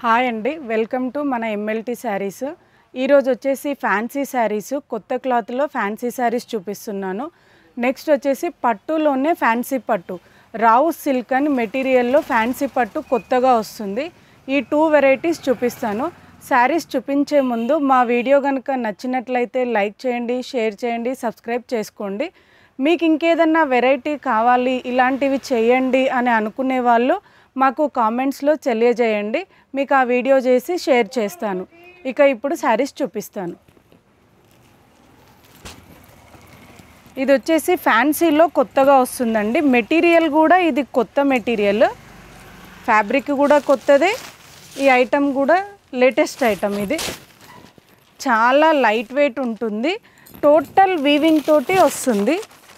hi అండి welcome to మన MLT saris ఈరోజు వచ్చేసి ఫ్యాన్సీ శారీస్ కొత్త క్లాత్లో ఫ్యాన్సీ శారీస్ చూపిస్తున్నాను నెక్స్ట్ వచ్చేసి పట్టులోనే ఫ్యాన్సీ పట్టు రావు సిల్క్ అని మెటీరియల్లో ఫ్యాన్సీ పట్టు కొత్తగా వస్తుంది ఈ టూ వెరైటీస్ చూపిస్తాను శారీస్ చూపించే ముందు మా వీడియో కనుక నచ్చినట్లయితే లైక్ చేయండి షేర్ చేయండి సబ్స్క్రైబ్ చేసుకోండి మీకు ఇంకేదన్నా వెరైటీ కావాలి ఇలాంటివి చేయండి అని అనుకునే వాళ్ళు మాకు కామెంట్స్లో తెలియజేయండి మీకు ఆ వీడియో చేసి షేర్ చేస్తాను ఇక ఇప్పుడు శారీస్ చూపిస్తాను ఇది వచ్చేసి ఫ్యాన్సీలో కొత్తగా వస్తుందండి మెటీరియల్ కూడా ఇది కొత్త మెటీరియల్ ఫ్యాబ్రిక్ కూడా కొత్తదే ఈ ఐటమ్ కూడా లేటెస్ట్ ఐటమ్ ఇది చాలా లైట్ వెయిట్ ఉంటుంది టోటల్ వీవింగ్ తోటి వస్తుంది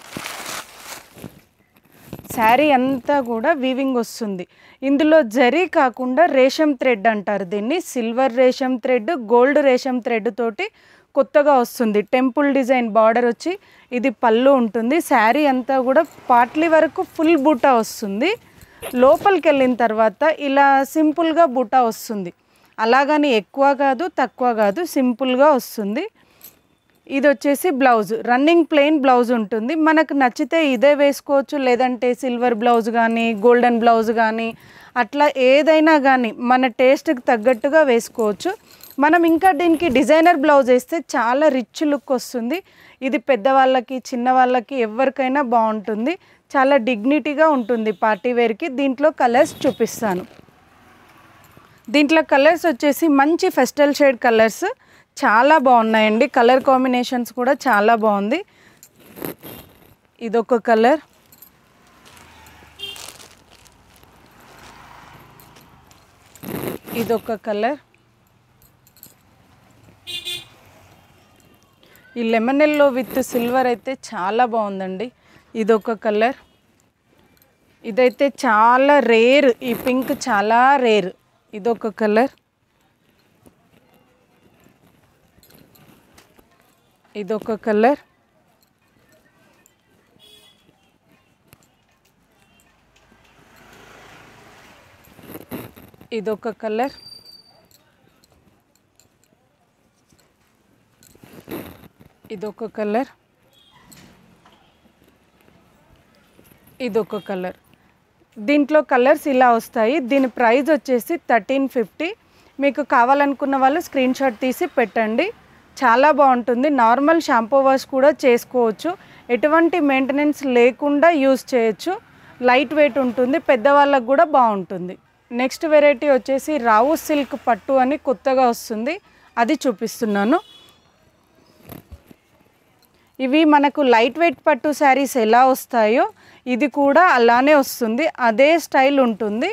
శారీ అంతా కూడా వీవింగ్ వస్తుంది ఇందులో జరీ కాకుండా రేషం థ్రెడ్ అంటారు దీన్ని సిల్వర్ రేషం థ్రెడ్ గోల్డ్ రేషం థ్రెడ్ తోటి కొత్తగా వస్తుంది టెంపుల్ డిజైన్ బార్డర్ వచ్చి ఇది పళ్ళు ఉంటుంది శారీ అంతా కూడా పాట్లీ వరకు ఫుల్ బూటా వస్తుంది లోపలికి వెళ్ళిన తర్వాత ఇలా సింపుల్గా బూటా వస్తుంది అలాగని ఎక్కువ కాదు తక్కువ కాదు సింపుల్గా వస్తుంది ఇది వచ్చేసి బ్లౌజ్ రన్నింగ్ ప్లెయిన్ బ్లౌజ్ ఉంటుంది మనకు నచ్చితే ఇదే వేసుకోవచ్చు లేదంటే సిల్వర్ బ్లౌజ్ కానీ గోల్డెన్ బ్లౌజ్ కానీ అట్లా ఏదైనా కానీ మన టేస్ట్కి తగ్గట్టుగా వేసుకోవచ్చు మనం ఇంకా దీనికి డిజైనర్ బ్లౌజ్ వేస్తే చాలా రిచ్ లుక్ వస్తుంది ఇది పెద్దవాళ్ళకి చిన్నవాళ్ళకి ఎవరికైనా బాగుంటుంది చాలా డిగ్నిటీగా ఉంటుంది పార్టీ వేర్కి దీంట్లో కలర్స్ చూపిస్తాను దీంట్లో కలర్స్ వచ్చేసి మంచి ఫెస్టల్ షేడ్ కలర్స్ చాలా బాగున్నాయండి కలర్ కాంబినేషన్స్ కూడా చాలా బాగుంది ఇదొక కలర్ ఇదొక కలర్ ఈ లెమన్ ఎల్లో విత్ సిల్వర్ అయితే చాలా బాగుందండి ఇదొక కలర్ ఇదైతే చాలా రేర్ ఈ పింక్ చాలా రేర్ ఇదొక కలర్ ఇదొక కలర్ ఇదొక కలర్ ఇదొక కలర్ ఇదొక కలర్ దీంట్లో కలర్స్ ఇలా వస్తాయి దీని ప్రైస్ వచ్చేసి థర్టీన్ ఫిఫ్టీ మీకు కావాలనుకున్న వాళ్ళు స్క్రీన్ షాట్ తీసి పెట్టండి చాలా బాగుంటుంది నార్మల్ షాంపూ వాష్ కూడా చేసుకోవచ్చు ఎటువంటి మెయింటెనెన్స్ లేకుండా యూస్ చేయొచ్చు లైట్ వెయిట్ ఉంటుంది పెద్దవాళ్ళకు కూడా బాగుంటుంది నెక్స్ట్ వెరైటీ వచ్చేసి రావు సిల్క్ పట్టు అని కొత్తగా వస్తుంది అది చూపిస్తున్నాను ఇవి మనకు లైట్ వెయిట్ పట్టు శారీస్ ఎలా వస్తాయో ఇది కూడా అలానే వస్తుంది అదే స్టైల్ ఉంటుంది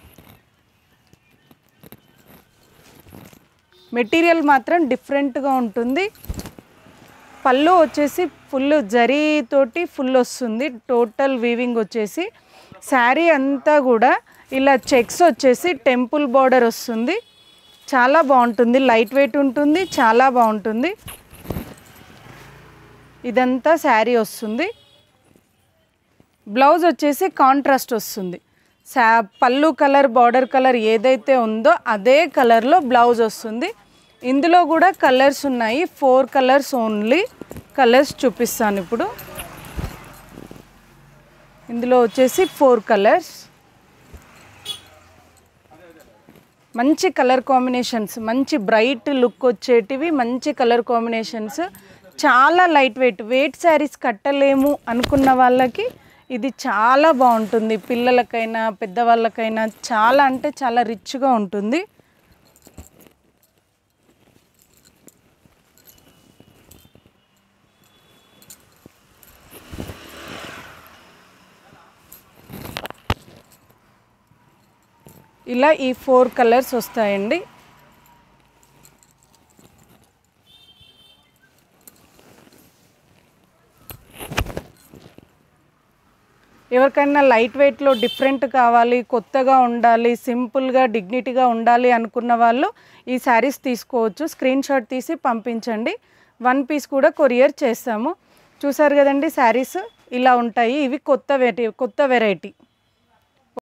మెటీరియల్ మాత్రం డిఫరెంట్గా ఉంటుంది పళ్ళు వచ్చేసి ఫుల్ జరీ తోటి ఫుల్ వస్తుంది టోటల్ వీవింగ్ వచ్చేసి శారీ అంతా కూడా ఇలా చెక్స్ వచ్చేసి టెంపుల్ బార్డర్ వస్తుంది చాలా బాగుంటుంది లైట్ వెయిట్ ఉంటుంది చాలా బాగుంటుంది ఇదంతా శారీ వస్తుంది బ్లౌజ్ వచ్చేసి కాంట్రాస్ట్ వస్తుంది శా పళ్ళు కలర్ బార్డర్ కలర్ ఏదైతే ఉందో అదే కలర్లో బ్లౌజ్ వస్తుంది ఇందులో కూడా కలర్స్ ఉన్నాయి ఫోర్ కలర్స్ ఓన్లీ కలర్స్ చూపిస్తాను ఇప్పుడు ఇందులో వచ్చేసి ఫోర్ కలర్స్ మంచి కలర్ కాంబినేషన్స్ మంచి బ్రైట్ లుక్ వచ్చేటివి మంచి కలర్ కాంబినేషన్స్ చాలా లైట్ వెయిట్ వెయిట్ శారీస్ కట్టలేము అనుకున్న వాళ్ళకి ఇది చాలా బాగుంటుంది పిల్లలకైనా పెద్దవాళ్ళకైనా చాలా అంటే చాలా రిచ్గా ఉంటుంది ఇలా ఈ ఫోర్ కలర్స్ వస్తాయండి ఎవరికైనా లైట్ వెయిట్లో డిఫరెంట్ కావాలి కొత్తగా ఉండాలి సింపుల్గా డిగ్నిటీగా ఉండాలి అనుకున్న వాళ్ళు ఈ శారీస్ తీసుకోవచ్చు స్క్రీన్ షాట్ తీసి పంపించండి వన్ పీస్ కూడా కొరియర్ చేస్తాము చూసారు కదండి శారీస్ ఇలా ఉంటాయి ఇవి కొత్త వెరైటీ కొత్త వెరైటీ